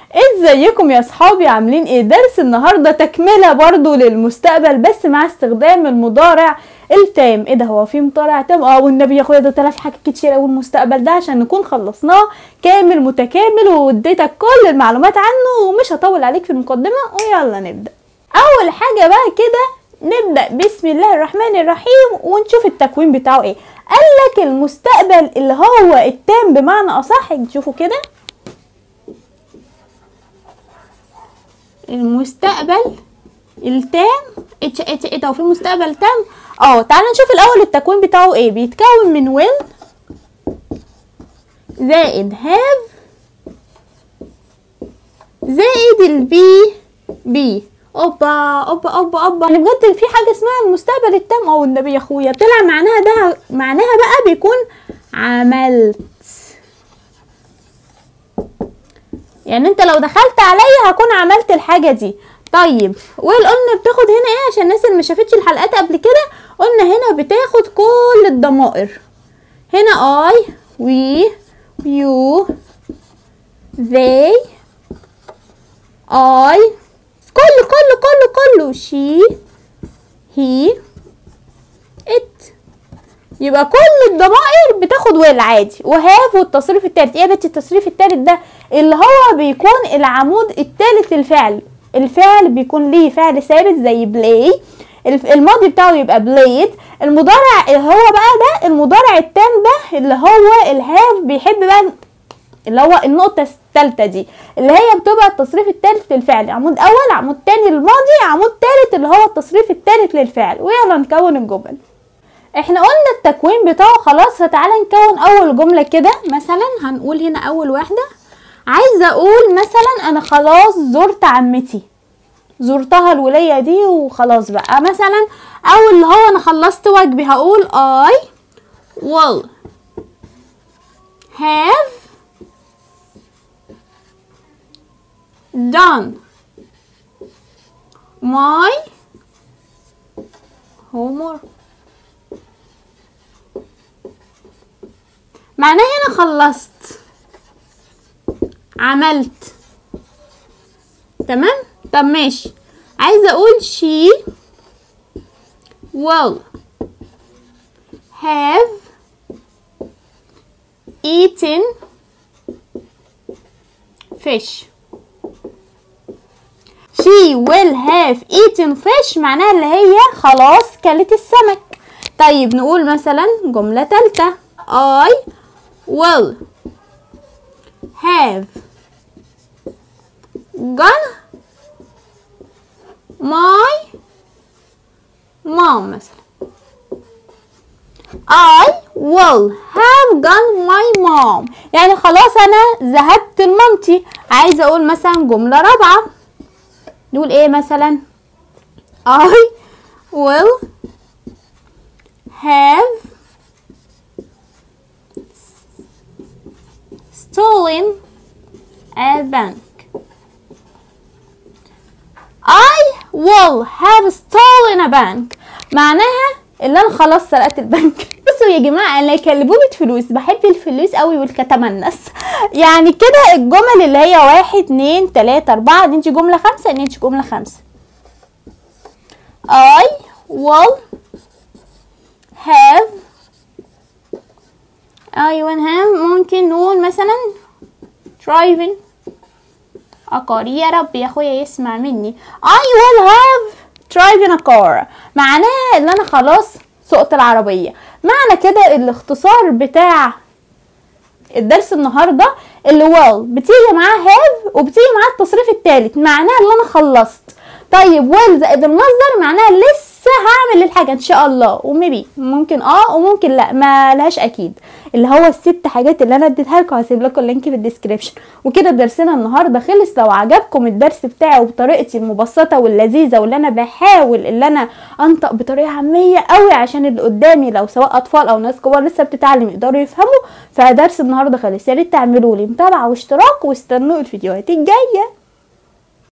ازيكم يا اصحابي عاملين ايه درس النهارده تكمله برضو للمستقبل بس مع استخدام المضارع التام ايه ده هو في مضارع تام اه والنبي يا اخويا ده طلع في حاجات كتير قوي المستقبل ده عشان نكون خلصناه كامل متكامل واديتك كل المعلومات عنه ومش هطول عليك في المقدمه ويلا نبدا اول حاجه بقى كده نبدا بسم الله الرحمن الرحيم ونشوف التكوين بتاعه ايه قالك المستقبل اللي هو التام بمعنى اصح نشوفه كده المستقبل التام اتش اتش ايه ده هو في مستقبل تام اه تعالى نشوف الاول التكوين بتاعه ايه بيتكون من ويل زائد هاف زائد البي بي اوبا اوبا اوبا اوبا يعني بجد في حاجه اسمها المستقبل التام او النبي يا اخويا طلع معناها ده معناها بقى بيكون عملت يعني انت لو دخلت عليا هكون عملت الحاجه دي طيب والقلنا بتاخد هنا ايه عشان الناس اللي ما شافتش الحلقات قبل كده قلنا هنا بتاخد كل الضمائر هنا اي وي يو they I كله كله كله كله she he it يبقى كل الضمائر بتاخد ويل عادي وهاف والتصريف التالت ايه يا بنتي التصريف التالت ده اللي هو بيكون العمود التالت للفعل الفعل بيكون ليه فعل ثابت زي بلاي الماضي بتاعه يبقى بلايد المضارع اللي هو بقى ده المضارع التام ده اللي هو الهاف بيحب بقى اللي هو النقطة الثالثة دي اللي هي بتبقى التصريف الثالث للفعل عمود أول عمود تاني للماضي عمود ثالث اللي هو التصريف الثالث للفعل ويلا نكون الجمل احنا قلنا التكوين بتاعه خلاص فتعالى نكون أول جملة كده مثلا هنقول هنا أول واحدة عايزة أقول مثلا أنا خلاص زرت عمتي زرتها الولية دي وخلاص بقى مثلا أو اللي هو أنا خلصت واجبي هقول I will have done my homework معناه هنا خلصت عملت تمام طب ماشي عايزه اقول she will have eaten fish she will have eaten fish معناها اللي هي خلاص كلت السمك طيب نقول مثلا جملة تالتة I will have gone my mom مثلا I will have gone my mom يعني خلاص انا ذهبت لمامتي عايزه اقول مثلا جمله رابعه نقول ايه مثلا I will have stolen a bank I will have stolen a bank معناها اللي انا خلاص سرقت البنك بصوا يا جماعه انا كلبوبة فلوس بحب الفلوس قوي والكتمنس يعني كده الجمل اللي هي واحد اتنين تلاته اربعه دي جمله خمسه دي جمله خمسه I will have I will have ممكن نقول مثلا driving عقار يا رب يا اخويا يسمع مني I will have driving a car معناها ان انا خلاص سقت العربية معنى كده الاختصار بتاع الدرس النهاردة اللي will بتيجي معاه have وبتيجي معاه التصريف التالت معناها ان انا خلصت طيب will زائد المصدر معناها لسه هعمل الحاجة ان شاء الله وميبي ممكن اه وممكن لا ما لهاش اكيد اللي هو الست حاجات اللي انا اديتها لكم هسيب لكم اللينك في الديسكريبشن وكده درسنا النهارده خلص لو عجبكم الدرس بتاعي وبطريقتي المبسطه واللذيذه واللي انا بحاول ان انا انطق بطريقه عاميه قوي عشان اللي قدامي لو سواء اطفال او ناس كبار لسه بتتعلم يقدروا يفهموا فدرس النهارده خلص يا ريت تعملوا لي متابعه واشتراك واستنوا الفيديوهات الجايه